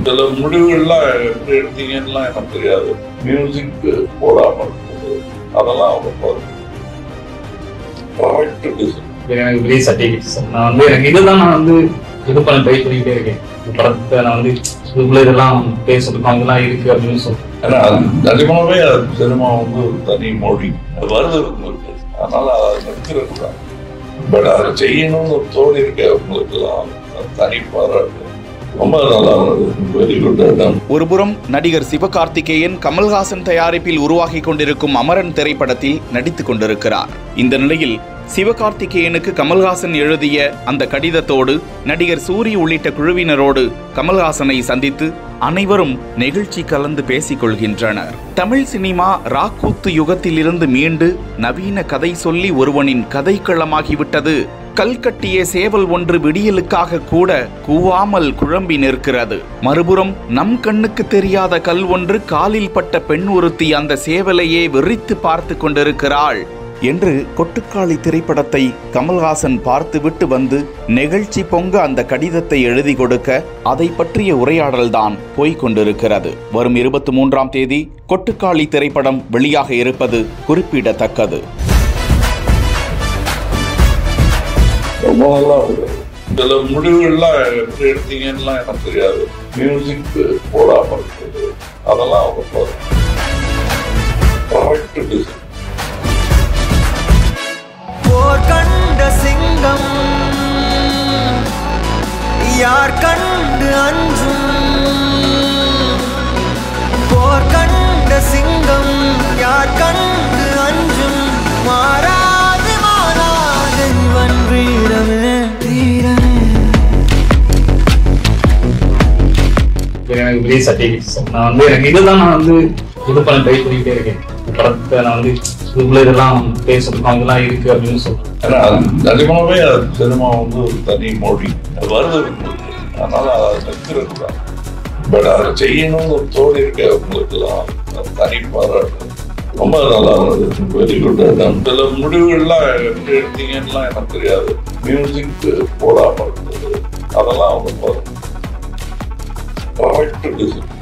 சில முடிவுகள்லாம் எப்படி எடுத்தீங்கன்னுலாம் எனக்கு தெரியாது மியூசிக் போடாம இருந்தது அதெல்லாம் அவங்க கரெக்ட் டிசிஷன் எனக்கு பெரிய சர்டிஃபிகேட் சார் நான் வந்து எனக்கு இதுதான் நான் வந்து இது பண்ண ட்ரை பண்ணிக்கிட்டே இருக்கேன் இந்த படத்தை நான் வந்து இதுக்குள்ள இதெல்லாம் பேசுறதுக்கும் அதெல்லாம் இருக்கு அப்படின்னு சொல்றேன் ஏன்னா அது நிஜமாவே அது சினிமா வந்து ஒரு தனி மொழி அது வருது உங்களுக்கு அதனால அதை நிற்கிறது தான் பட் அதை செய்யணும்னு ஒரு தோணி இருக்கு அவங்களுக்குலாம் அது தனி பாராட்டு ரொம்ப நல்லா இருந்தது வெரி குட் இடம் ஒருபுறம் நடிகர் சிவகார்த்திகேயன் கமல்ஹாசன் தயாரிப்பில் உருவாகி கொண்டிருக்கும் அமரன் திரைப்படத்தில் நடித்துக் கொண்டிருக்கிறார் இந்த நிலையில் சிவகார்த்திகேயனுக்கு கமல்ஹாசன் எழுதிய அந்த கடிதத்தோடு நடிகர் சூரி உள்ளிட்ட குழுவினரோடு கமல்ஹாசனை சந்தித்து அனைவரும் நெகிழ்ச்சி கலந்து பேசிக் கொள்கின்றனர் தமிழ் சினிமா ராக்கூத்து யுகத்திலிருந்து மீண்டு நவீன கதை சொல்லி ஒருவனின் கதைக்களமாகிவிட்டது கல்கட்டிய சேவல் ஒன்று விடியலுக்காக கூட கூவாமல் குழம்பி நிற்கிறது மறுபுறம் நம் கண்ணுக்கு தெரியாத கல் ஒன்று காலில் பட்ட பெண் ஒருத்தி அந்த சேவலையே வெறித்து பார்த்து கொண்டிருக்கிறாள் என்று கொட்டுக்காளி திரைப்படத்தை கமல்ஹாசன் பார்த்துவிட்டு வந்து நெகிழ்ச்சி பொங்க அந்த கடிதத்தை எழுதி கொடுக்க அதை பற்றிய உரையாடல்தான் போய்க் கொண்டிருக்கிறது வரும் இருபத்தி மூன்றாம் தேதி கொட்டுக்காளி திரைப்படம் வெளியாக இருப்பது குறிப்பிடத்தக்கது ரொம்ப நல்லா இருக்கு சில முடிவுகள்லாம் எப்படி எடுத்தீங்கன்னுலாம் எனக்கு தெரியாது மியூசிக் போடாம இருந்தது அதெல்லாம் அவங்க கரெக்ட் டிசிஷன் போர் கண்ட சிங்கம் யார் கண்டு அஞ்சும் போர் கண்ட சிங்கம் யார் கண்டு அஞ்சும் மாறாது மாறாது இவன் வீரமே வீரமே எனக்கு பெரிய சர்டிஃபிகேட் சார் நான் வந்து எனக்கு இதுதான் நான் வந்து இது பண்ண ட்ரை பண்ணிக்கிட்டே இருக்கேன் இந்த படத்தை நான் வந்து இதுக்குள்ள இதெல்லாம் பேசுறதுக்கும் அதெல்லாம் இருக்கு அப்படின்னு சொல்றேன் ஏன்னா அது நிஜமாவே அது சினிமா வந்து ஒரு தனி மொழி அது வருது உங்களுக்கு அதனால அதை நிற்கிறது தான் பட் அதை செய்யணும்னு ஒரு தோணி இருக்கு அவங்களுக்குலாம் அது தனி பாராட்டு ரொம்ப நல்லா இருந்தது வெரி குட் இடம் சில முடிவுகள்லாம் எப்படி எடுத்தீங்கன்னுலாம் எனக்கு தெரியாது மியூசிக் போடாம இருந்தது அதெல்லாம் அவங்க கரெக்ட் டிசிஷன்